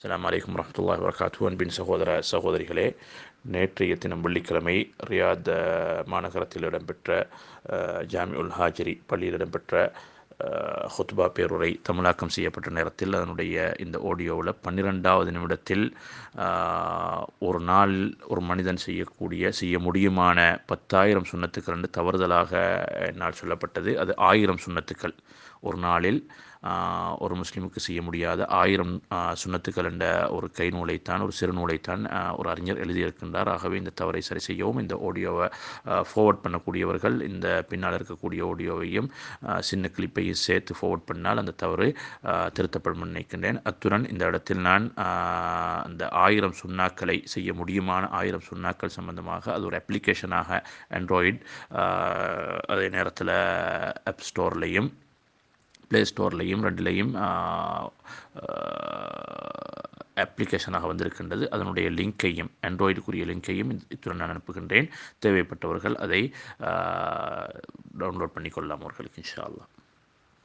அஸ்ஸலாமு அலைக்கும் வரஹ்மத்துல்லாஹி வபரகாத்து அன்பின் சகோதர சகோதரிகளே நேற்றைய தினம் வெள்ளிக்கிழமை ரியாத் அஹ், மாநகரத்தில் இடம்பெற்ற அஹ், ஜாமி உல் ஹாஜரி பள்ளியில் இடம்பெற்ற அஹ், ஹுத்பா பேருரை தமிழாக்கம் செய்யப்பட்ட நேரத்தில் அதனுடைய இந்த ஆடியோவில் பன்னிரெண்டாவது நிமிடத்தில் அஹ், ஒரு நாள் ஒரு மனிதன் செய்யக்கூடிய செய்ய முடியுமான பத்தாயிரம் சுண்ணத்துக்கள் என்று தவறுதலாக என்னால் சொல்லப்பட்டது அது ஆயிரம் சுண்ணத்துக்கள் ஒரு நாளில் ஆஹ், ஒரு முஸ்லீமுக்கு செய்ய முடியாத ஆயிரம் ஆஹ், சுன்னத்துக்கள் என்ற ஒரு கை நூலைத்தான் ஒரு சிறு நூலைத்தான் ஆஹ், ஒரு அறிஞர் எழுதியிருக்கின்றார் ஆகவே இந்த தவறை சரி செய்யவும் இந்த ஆடியோவை ஃபார்வர்ட் பண்ணக்கூடியவர்கள் இந்த பின்னால் இருக்கக்கூடிய ஆடியோவையும் ஆஹ், சின்ன கிளிப்பையும் சேர்த்து ஃபார்வர்ட் பண்ணால் அந்த தவறு ஆஹ், திருத்தப்படும் என்று நினைக்கின்றேன் அத்துடன் இந்த இடத்தில் நான் ஆஹ், அந்த ஆயிரம் சுண்ணாக்களை செய்ய முடியுமான ஆயிரம் சுண்ணாக்கள் சம்பந்தமாக அது ஒரு அப்ளிகேஷனாக ஆண்ட்ராய்டு அதே நேரத்தில் ஆப் ஸ்டோர்லேயும் ப்ளே ஸ்டோர்லேயும் ரெண்டுலேயும் அப்ளிகேஷனாக வந்திருக்கின்றது அதனுடைய லிங்க்கையும் ஆண்ட்ராய்டுக்குரிய லிங்க்கையும் இத்துடன் நான் அனுப்புகின்றேன் தேவைப்பட்டவர்கள் அதை டவுன்லோட் பண்ணிக்கொள்ளலாம் அவர்களுக்கு இன்ஷா அல்லாஹ்